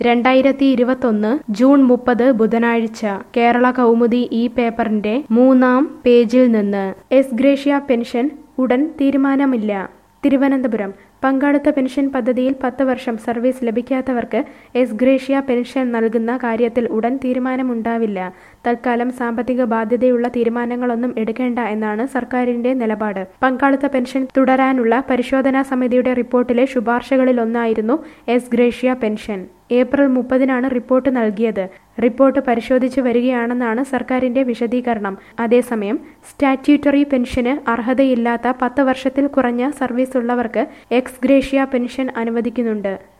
രണ്ടായിരത്തി ഇരുപത്തൊന്ന് ജൂൺ മുപ്പത് ബുധനാഴ്ച കേരള കൗമുദി ഈ പേപ്പറിന്റെ മൂന്നാം പേജിൽ നിന്ന് എസ് ഗ്രേഷ്യ പെൻഷൻ ഉടൻ തീരുമാനമില്ല തിരുവനന്തപുരം പങ്കാളിത്ത പെൻഷൻ പദ്ധതിയിൽ പത്ത് വർഷം സർവീസ് ലഭിക്കാത്തവർക്ക് എസ് ഗ്രേഷ്യ പെൻഷൻ നൽകുന്ന കാര്യത്തിൽ ഉടൻ തീരുമാനമുണ്ടാവില്ല തൽക്കാലം സാമ്പത്തിക ബാധ്യതയുള്ള തീരുമാനങ്ങളൊന്നും എടുക്കേണ്ട എന്നാണ് സർക്കാരിന്റെ നിലപാട് പങ്കാളിത്ത പെൻഷൻ തുടരാനുള്ള പരിശോധനാ സമിതിയുടെ റിപ്പോർട്ടിലെ ശുപാർശകളിലൊന്നായിരുന്നു എസ് ഗ്രേഷ്യ പെൻഷൻ ഏപ്രിൽ മുപ്പതിനാണ് റിപ്പോർട്ട് നൽകിയത് റിപ്പോർട്ട് പരിശോധിച്ചു വരികയാണെന്നാണ് സർക്കാരിന്റെ വിശദീകരണം അതേസമയം സ്റ്റാറ്റ്യൂട്ടറി പെൻഷന് അർഹതയില്ലാത്ത പത്ത് വർഷത്തിൽ കുറഞ്ഞ സർവീസ് ഉള്ളവർക്ക് എക്സ് ഗ്രേഷ്യ പെൻഷൻ അനുവദിക്കുന്നുണ്ട്